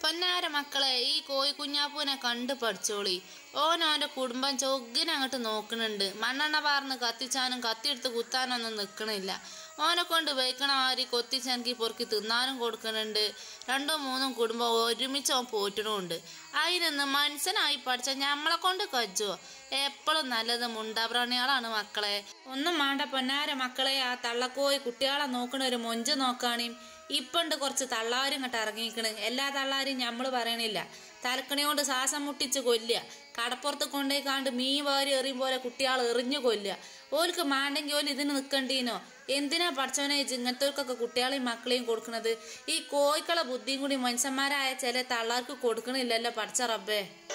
പൊന്നാര മക്കളെ ഈ കോയി കുഞ്ഞാപ്പൂനെ കണ്ടു പഠിച്ചോളി ഓൻ ഓന്റെ കുടുംബം ചൊഗ്ഗിനെ അങ്ങോട്ട് നോക്കണുണ്ട് മണ്ണെണ്ണ പാർന്ന് കത്തിച്ചാനും കത്തിയെടുത്ത് കുത്താനൊന്നും നിൽക്കണില്ല ഓനെ കൊണ്ട് വയ്ക്കണ മാതിരി കൊത്തിച്ചനക്കി പൊറുക്കി തിന്നാനും കൊടുക്കണുണ്ട് രണ്ടും മൂന്നും കുടുംബം ഒരുമിച്ച് അവൻ പോറ്റണമുണ്ട് അതിനൊന്ന് മനസ്സിനായി പഠിച്ച ഞമ്മളെ കൊണ്ട് കജ്ജോ എപ്പോഴും നല്ലത് മുണ്ടാപ്രാണികളാണ് മക്കളെ ഒന്നും വേണ്ട പൊന്നാര മക്കളെ ആ തള്ളക്കോയി കുട്ടികളെ നോക്കണ ഒരു മൊഞ്ച് നോക്കാണേം ഇപ്പണ്ട് കുറച്ച് തള്ളാരും ഇങ്ങോട്ട് ഇറങ്ങിക്കണ് എല്ലാ തള്ളാരും ഞമ്മൾ പറയണില്ല തലക്കണി കൊണ്ട് ശ്വാസം മുട്ടിച്ച് കൊല്ലുക കടപ്പുറത്ത് കൊണ്ടുപോയി കാണ്ട് മീൻ വാരി എറിയും പോലെ കുട്ടികൾ എറിഞ്ഞു കൊല്ലുക ഓൽക്ക് മാണ്ടെങ്കിൽ ഓല് ഇതിന് നിൽക്കണ്ടീനോ എന്തിനാ പഠിച്ചവനെ ഇങ്ങനത്തെവർക്കൊക്കെ കുട്ടികളെയും മക്കളെയും കൊടുക്കണത് ഈ കോഴിക്കളെ ബുദ്ധിയും കൂടി മനുഷ്യന്മാരായ ചില തള്ളാർക്ക് കൊടുക്കണില്ലല്ലോ പഠിച്ച റബ്ബേ